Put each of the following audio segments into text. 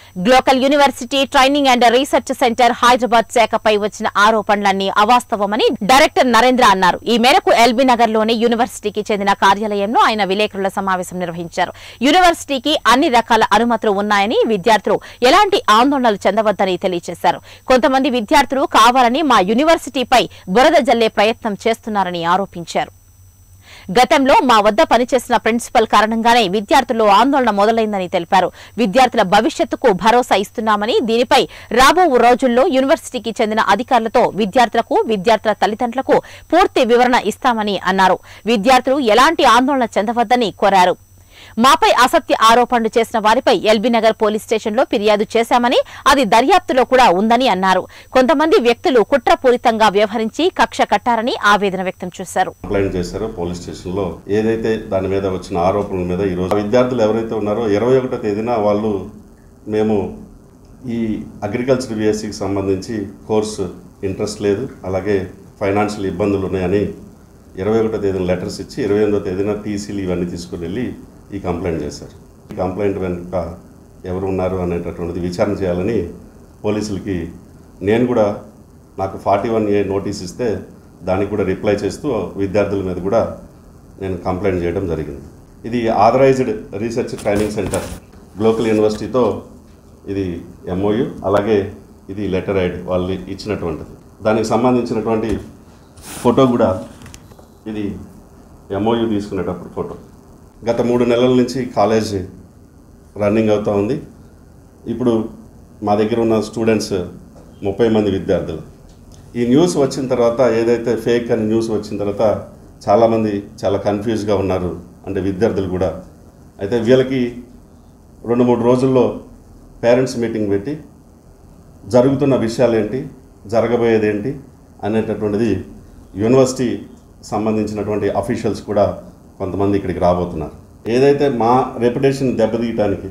glocal university training and research centre Hyderabad శాఖపై వచ్చిన ఆరోపణలన్నీ అవాస్తవమని డైరెక్టర్ నరేంద్ర అన్నారు ఈ మేరకు ఎల్బీ నగర్ లోని యూనివర్సిటీకి చెందిన కార్యాలయంలో ఆయన విలేకరుల సమావేశం నిర్వహించారు యూనివర్సిటీకి అన్ని రకాల అనుమతులు ఉన్నాయని విద్యార్థులు ఎలాంటి ఆందోళనలు చెందవద్దని తెలియజేశారు కొంతమంది విద్యార్థులు కావాలని మా యూనివర్సిటీపై బురద జల్లే ప్రయత్నం చేస్తున్నారని ఆరోపించారు గతంలో మా వద్ద పనిచేసిన ప్రిన్సిపల్ కారణంగానే విద్యార్థుల్లో ఆందోళన మొదలైందని తెలిపారు విద్యార్థుల భవిష్యత్తుకు భరోసా ఇస్తున్నామని దీనిపై రాబో రోజుల్లో యూనివర్సిటీకి చెందిన అధికారులతో విద్యార్థులకు విద్యార్థుల తల్లిదండ్రులకు పూర్తి వివరణ ఇస్తామని అన్నారు విద్యార్థులు ఎలాంటి ఆందోళన చెందవద్దని కోరారు మాపై అసత్య ఆరోపణలు చేసిన వారిపై ఎల్బీ నగర్ పోలీస్ స్టేషన్లో ఫిర్యాదు చేశామని అది దర్యాప్తులో కూడా ఉందని అన్నారు కొంతమంది వ్యక్తులు కుట్రపూరితంగా వ్యవహరించి కక్ష కట్టారని ఆవేదన వ్యక్తం చేశారు కంప్లైంట్ చేశారో పోలీస్ స్టేషన్లో ఏదైతే దాని మీద వచ్చిన ఆరోపణల మీద ఈరోజు విద్యార్థులు ఎవరైతే ఉన్నారో ఇరవై ఒకటో తేదీన వాళ్ళు మేము ఈ అగ్రికల్చర్ బీఎస్సీకి సంబంధించి కోర్సు ఇంట్రెస్ట్ లేదు అలాగే ఫైనాన్షియల్ ఇబ్బందులు ఉన్నాయని ఇరవై ఒకటో తేదీన లెటర్స్ ఇచ్చి ఇరవై ఎనిమిదో తేదీన టీసీలు ఇవన్నీ తీసుకుని వెళ్ళి ఈ కంప్లైంట్ చేశారు ఈ కంప్లైంట్ వెనుక ఎవరు ఉన్నారు అనేటటువంటిది విచారణ చేయాలని పోలీసులకి నేను కూడా నాకు ఫార్టీ వన్ ఏ నోటీస్ ఇస్తే దానికి కూడా రిప్లై చేస్తూ విద్యార్థుల మీద కూడా నేను కంప్లైంట్ చేయడం జరిగింది ఇది authorised research training centre glocal యూనివర్సిటీతో ఇది ఎంఓయు అలాగే ఇది లెటర్ ఐడ్ వాళ్ళు ఇచ్చినటువంటిది దానికి సంబంధించినటువంటి ఫోటో కూడా ఇది ఎంఓయు తీసుకునేటప్పుడు ఫోటో గత మూడు నెలల నుంచి కాలేజ్ రన్నింగ్ అవుతూ ఉంది ఇప్పుడు మా దగ్గర ఉన్న స్టూడెంట్స్ ముప్పై మంది విద్యార్థులు ఈ న్యూస్ వచ్చిన తర్వాత ఏదైతే ఫేక్ అని న్యూస్ వచ్చిన తర్వాత చాలామంది చాలా కన్ఫ్యూజ్గా ఉన్నారు అంటే విద్యార్థులు కూడా అయితే వీళ్ళకి రెండు మూడు రోజుల్లో పేరెంట్స్ మీటింగ్ పెట్టి జరుగుతున్న విషయాలు ఏంటి జరగబోయేది ఏంటి అనేటటువంటిది యూనివర్సిటీ సంబంధించినటువంటి అఫీషియల్స్ కూడా కొంతమంది ఇక్కడికి రాబోతున్నారు ఏదైతే మా రెప్యుటేషన్ దెబ్బతీయటానికి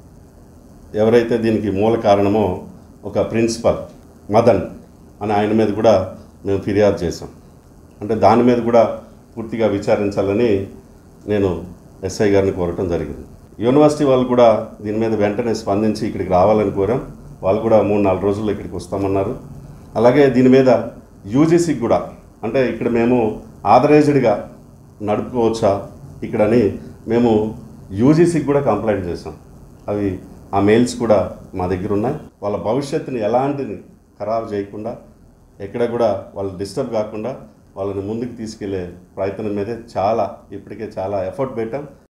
ఎవరైతే దీనికి మూల కారణమో ఒక ప్రిన్సిపల్ మదన్ అని ఆయన మీద కూడా మేము ఫిర్యాదు చేశాం అంటే దాని మీద కూడా పూర్తిగా విచారించాలని నేను ఎస్ఐ గారిని కోరటం జరిగింది యూనివర్సిటీ వాళ్ళు కూడా దీని మీద వెంటనే స్పందించి ఇక్కడికి రావాలని కోరాం వాళ్ళు కూడా మూడు నాలుగు రోజుల్లో ఇక్కడికి వస్తామన్నారు అలాగే దీని మీద యూజీసీకి కూడా అంటే ఇక్కడ మేము ఆథరైజ్డ్గా నడుపుకోవచ్చా ఇక్కడని మేము యూజీసీకి కూడా కంప్లైంట్ చేసాం అవి ఆ మెయిల్స్ కూడా మా దగ్గర ఉన్నాయి వాళ్ళ భవిష్యత్తుని ఎలాంటిని ఖరాబు చేయకుండా ఎక్కడ కూడా వాళ్ళు డిస్టర్బ్ కాకుండా వాళ్ళని ముందుకు తీసుకెళ్లే ప్రయత్నం మీదే చాలా ఇప్పటికే చాలా ఎఫర్ట్ పెట్టాం